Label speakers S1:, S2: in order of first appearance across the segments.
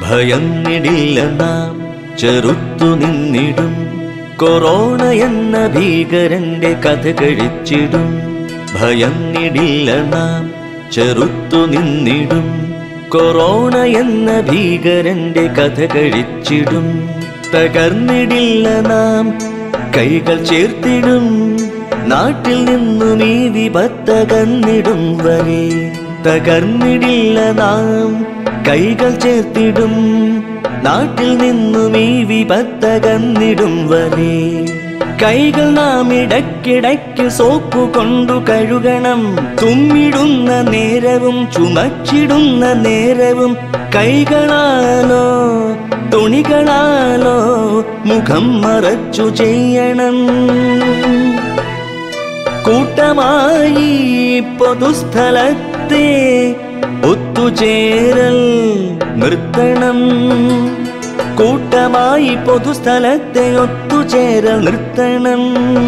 S1: ഭയന്നിടില്ല നാം ചെറുത്തു നിന്നിടും കൊറോണ എന്ന ഭീകരന്റെ കഥ കഴിച്ചിടും ഭയന്നിടില്ല നാം ചെറുത്തു നിന്നിടും കൊറോണ എന്ന ഭീകരന്റെ കഥ കഴിച്ചിടും തകർന്നിടില്ല നാം കൈകൾ ചേർത്തിടും നാട്ടിൽ നിന്നും ഈ വിപത്തകന്നിടും വരെ തകർന്നിടില്ല നാം കൈകൾ ചേർത്തിടും നാട്ടിൽ നിന്നും ഈ വിപത്തകന്നിടും വരെ കൈകൾ നാം ഇടയ്ക്കിടയ്ക്ക് സോപ്പ് കൊണ്ടു കഴുകണം തുമ്മിടുന്ന നേരവും ചുമച്ചിടുന്ന നേരവും കൈകളാലോ തുണികളാലോ മുഖം മറച്ചു ചെയ്യണം കൂട്ടമായി പൊതുസ്ഥലത്തെ ഒത്തുചേരൽ നിർത്തണം കൂട്ടമായി പൊതുസ്ഥലത്തെ ഒത്തുചേരൽ നിർത്തണം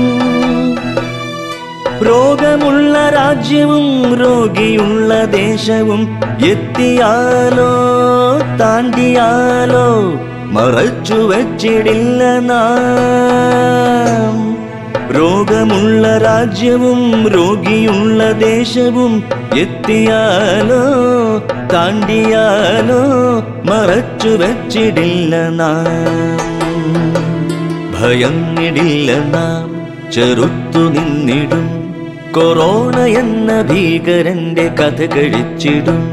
S1: രോഗമുള്ള രാജ്യവും രോഗിയുള്ള ദേശവും എത്തിയാലോ താണ്ടിയാലോ മറച്ചു വച്ചിടില്ല നാം രോഗമുള്ള രാജ്യവും രോഗിയുള്ള ദേശവും എത്തിയാലോ താണ്ടിയാലോ മറച്ചു വച്ചിടില്ല നാം ഭയന്നിടില്ല നാം ചെറുത്തു നിന്നിടും കൊറോണ എന്ന ഭീകരന്റെ കഥ കഴിച്ചിടും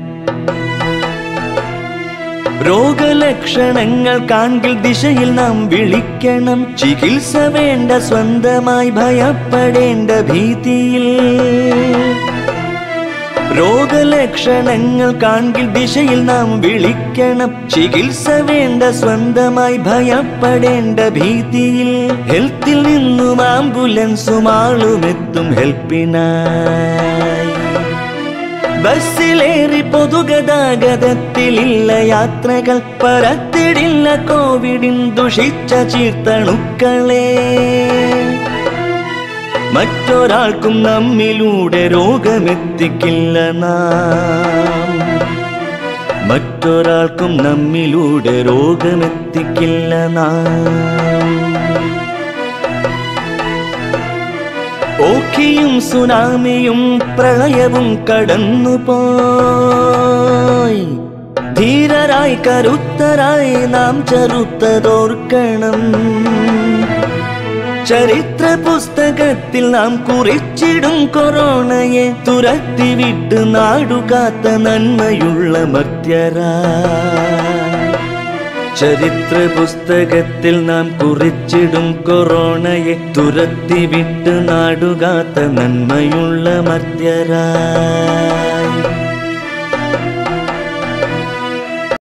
S1: രോഗലക്ഷണങ്ങൾ കാൺകിൽ ദിശയിൽ നാം വിളിക്കണം ചികിത്സ വേണ്ട സ്വന്തമായി ഭയപ്പെടേണ്ട ഭീതിയിൽ രോഗലക്ഷണങ്ങൾ കാൺകിൽ ദിശയിൽ നാം വിളിക്കണം ചികിത്സ വേണ്ട സ്വന്തമായി ഭയപ്പെടേണ്ട ഭീതിയിൽ ഹെൽത്തിൽ നിന്നും ആംബുലൻസും ആളുമെത്തും ഹെൽപ്പിനായി ബസ്സിലേറി പൊതുഗതാഗതത്തിലില്ല യാത്രകൾ പരത്തിടില്ല കോവിഡിൻ ദുഷിച്ച ചീർത്തണുക്കളെ മറ്റൊരാൾക്കും നമ്മിലൂടെ രോഗമെത്തിക്കില്ല നാം മറ്റൊരാൾക്കും നമ്മിലൂടെ രോഗമെത്തിക്കില്ല നാം ഓഖിയും സുനാമിയും പ്രളയവും കടന്നുപോയി ധീരരായി കരുത്തരായി നാം ചെറുത്തതോർക്കണം ചരിത്ര പുസ്തകത്തിൽ നാം കുറിച്ചിടും കൊറോണയെ തുരത്തി വിട്ട് നാടുകാത്ത നന്മയുള്ള മർത്യരാ ചരിത്ര പുസ്തകത്തിൽ നാം കുറിച്ചിടും കൊറോണയെ തുരത്തി വിട്ട് നാടുകാത്ത നന്മയുള്ള മർത്യരായി